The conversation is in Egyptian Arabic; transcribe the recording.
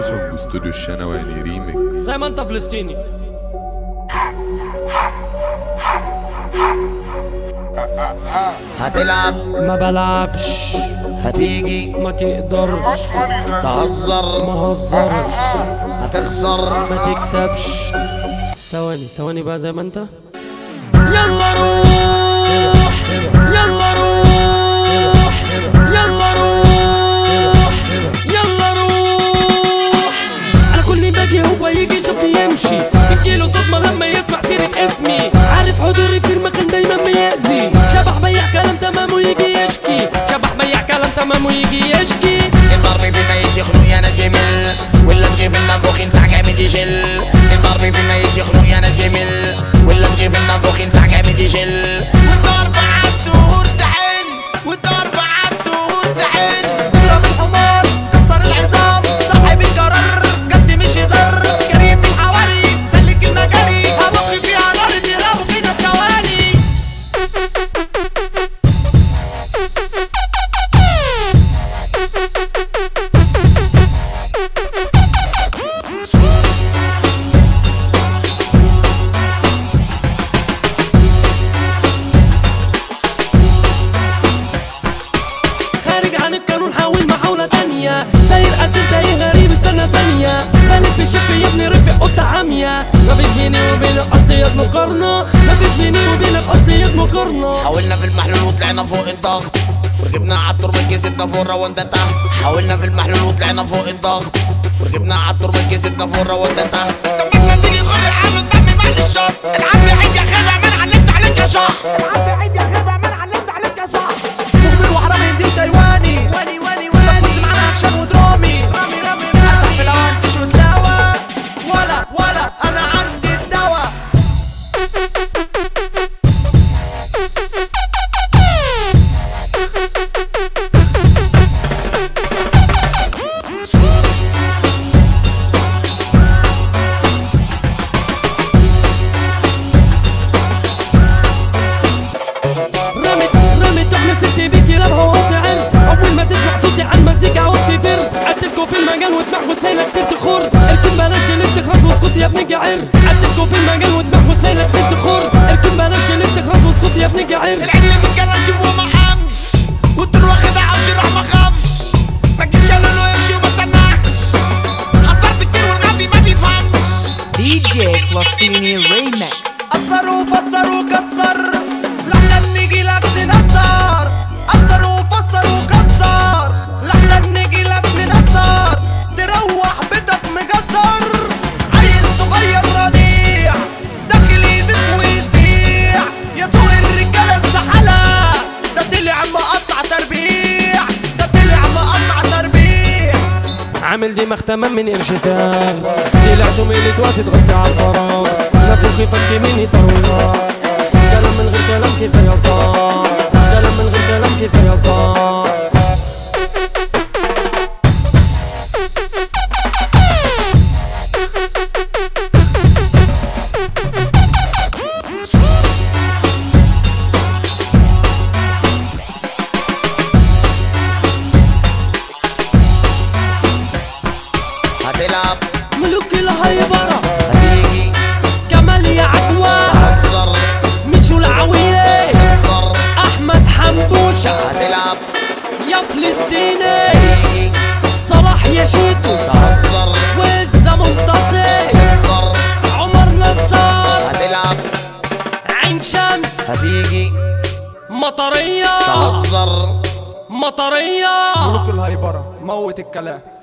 سونج استوديو الشنواني ريميكس زي ما انت فلسطيني هتلعب ما بلعبش هتيجي ما تقدرش تهزر مهزر هتخسر ما تكسبش ثواني ثواني بقى زي ما انت يلا روح يلا روح يلا روح يلا روح على كل باجي هو يجي يشوفني يمشي تجيله صدمة لما يسمع سيرة اسمي عارف حضوري في المكان دايما بيأذي شبح بيع كلام تمام ويجي يشكي شبح بيع كلام تمام ويجي يشكي الضرب في الميت يخنق يا ناس يمل ولا تغي في النافوخ ينسع جامد يشل الضرب في الميت يخنق يا ناس يمل ولا تغي في النافوخ ينسع جامد يشل والضرب عالدور تحن والضرب عالدور تحن اضرب الحمار كسر العظام صاحب القرار قد مش هزار كريم في الحواري سلك المجاري هبقي فيها نار تضربه كده في ثواني خارج عن القانون حاول محاولة تانية ساير أسئلة ايه غريب استنى ثانية فالك في الشك يا ابني رفق قطة عامية مفيش بيني وبينك أصليات مقارنة مفيش بيني وبينك أصليات مقارنة حاولنا في المحلول وطلعنا فوق الضغط وركبنا عالتربة كسبنا فوق الروندة تحت حاولنا في المحلول وطلعنا فوق الضغط وركبنا عالتربة كسبنا فوق الروندة تحت طب ما تيجي خد العام الدم بعد الشط العم عيد يا خيبة من علمت عليك يا شخ العم عيد يا خيبة من علمت عليك يا شخ مخبر وحرامي دي تايواني واني واني واني بص معانا اكشن ودرامي رامي رامي رامي في الاوان تشوت دوا ولا ولا انا عندي الدواء رمت رمت ابن ستي بيكي لابها وقطعن أول ما تسمع صوتي عن مزيكا وتفر عدتلكوا في المجال ودماغ حسينك تخر اركب بلاش اللي تخرس واسكت يا ابن جعر عدتلكوا في المجال ودماغ حسينك تخر اركب بلاش اللي تخرس واسكت يا ابن جعر العجل في الجنة شوفه ما حمش والطير واخد عفش راح ما خافش ما تجيش يا لولو يمشي وما تنحش خسرت كتير والغبي ما بيفهمش دي جي فلسطيني ريمكس أثر وفسر وكسر لحسن نجي لك ننصر أثر وفسر وكسر لحسن نجي لك ننصر تروح بيتك مجزر عيل صغير رضيع داخل يزيد ويسيع يا سوق الرجالة الزحلة ده طلع مقطع تربيع ده طلع مقطع تربيع عامل دماغ تمام من قرش ساغ طلعتوا ميلة وقت تغطي على الفراغ نفوخي فك مني طويلة سلام من غير كلام كفاية صداع سلام من غير كلام كفاية صداع هتلعب ملوك الهيبرة هتيجي كمال يا عجوة تهزر مشو العوية تخسر أحمد حنبوشة هتلعب يا فلسطيني هتيجي صلاح يا شيتوس تهزر وزة منتصر تخسر عمر نصار هتلعب عين شمس هتيجي مطرية تهزر مطرية ملوك الهيبرة موت الكلام